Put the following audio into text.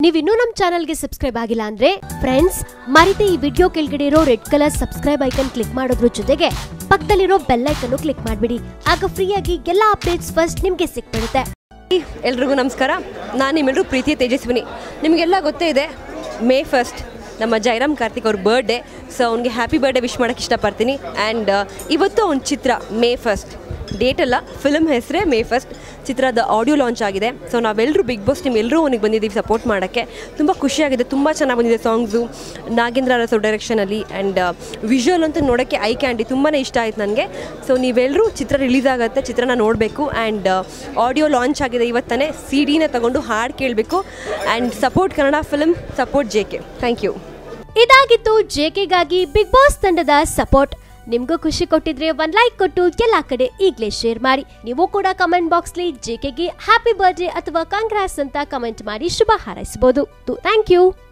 ನೀವಿನ್ನೂ ನಮ್ಮ ಚಾನಲ್ಗೆ ಸಬ್ಸ್ಕ್ರೈಬ್ ಆಗಿಲ್ಲ ಅಂದ್ರೆ ಫ್ರೆಂಡ್ಸ್ ಮರಿತೆ ಈ ವಿಡಿಯೋ ಕೆಳಗಡೆ ಇರೋ red colour subscribe icon click ಮಾಡೋದ್ರ ಜೊತೆಗೆ ಪಕ್ಕದಲ್ಲಿರೋ ಬೆಲ್ ಐಕನ್ ಕ್ಲಿಕ್ ಮಾಡ್ಬಿಡಿ ಆಗ ಫ್ರೀಯಾಗಿ ಎಲ್ಲ ಅಪ್ಡೇಟ್ಸ್ ಫಸ್ಟ್ ನಿಮ್ಗೆ ಸಿಕ್ಬಿಡುತ್ತೆ ಎಲ್ರಿಗೂ ನಮಸ್ಕಾರ ನಾನು ನಿಮ್ಮೆಲ್ಲರೂ ಪ್ರೀತಿಯ ತೇಜಸ್ವಿನಿ ನಿಮಗೆಲ್ಲ ಗೊತ್ತೇ ಇದೆ ಮೇ ಫಸ್ಟ್ ನಮ್ಮ ಜೈರಾಮ್ ಕಾರ್ತಿಕ್ ಅವ್ರ ಬರ್ಡೇ ಸೊ ಅವ್ನಿಗೆ ಹ್ಯಾಪಿ ಬರ್ಡೇ ವಿಶ್ ಮಾಡೋಕ್ಕೆ ಇಷ್ಟಪಡ್ತೀನಿ ಆ್ಯಂಡ್ ಇವತ್ತು ಅವ್ನ ಚಿತ್ರ ಮೇ ಫಸ್ಟ್ ಡೇಟ್ ಅಲ್ಲ ಫಿಲ್ಮ್ ಹೆಸರೇ ಮೇ ಫಸ್ಟ್ ಚಿತ್ರದ ಆಡಿಯೋ ಲಾಂಚ್ ಆಗಿದೆ ಸೊ ನಾವೆಲ್ಲರೂ ಬಿಗ್ ಬಾಸ್ ಟೀಮ್ ಎಲ್ಲರೂ ಅವನಿಗೆ ಬಂದಿದ್ದೀವಿ ಸಪೋರ್ಟ್ ಮಾಡೋಕ್ಕೆ ತುಂಬ ಖುಷಿಯಾಗಿದೆ ತುಂಬ ಚೆನ್ನಾಗಿ ಬಂದಿದೆ ಸಾಂಗ್ಸು ನಾಗೇಂದ್ರ ಅರಸು ಡೈರೆಕ್ಷನಲ್ಲಿ ಆ್ಯಂಡ್ ವಿಜುವಲ್ ಅಂತೂ ನೋಡೋಕ್ಕೆ ಐ ಕ್ಯಾಂಡಿ ತುಂಬಾ ಇಷ್ಟ ಆಯ್ತು ನನಗೆ ಸೊ ನೀವೆಲ್ಲರೂ ಚಿತ್ರ ರಿಲೀಸ್ ಆಗುತ್ತೆ ಚಿತ್ರನ ನೋಡಬೇಕು ಆ್ಯಂಡ್ ಆಡಿಯೋ ಲಾಂಚ್ ಆಗಿದೆ ಇವತ್ತನೇ ಸಿ ಡಿನ ತಗೊಂಡು ಹಾಡು ಕೇಳಬೇಕು and support Kannada film support J K thank you ಇದಾಗಿತ್ತು ಜೆಕೆಗಾಗಿ ಬಿಗ್ ಬಾಸ್ ತಂಡದ ಸಪೋರ್ಟ್ ನಿಮ್ಗೂ ಖುಷಿ ಕೊಟ್ಟಿದ್ರೆ ಒಂದ್ ಲೈಕ್ ಕೊಟ್ಟು ಎಲ್ಲಾ ಕಡೆ ಈಗಲೇ ಶೇರ್ ಮಾಡಿ ನೀವು ಕೂಡ ಕಮೆಂಟ್ ಬಾಕ್ಸ್ಲಿ ಜೆಕೆಗೆ ಹ್ಯಾಪಿ ಬರ್ಡೇ ಅಥವಾ ಕಾಂಗ್ರಾಸ್ ಅಂತ ಕಮೆಂಟ್ ಮಾಡಿ ಶುಭ ಹಾರೈಸಬಹುದು ಥ್ಯಾಂಕ್ ಯು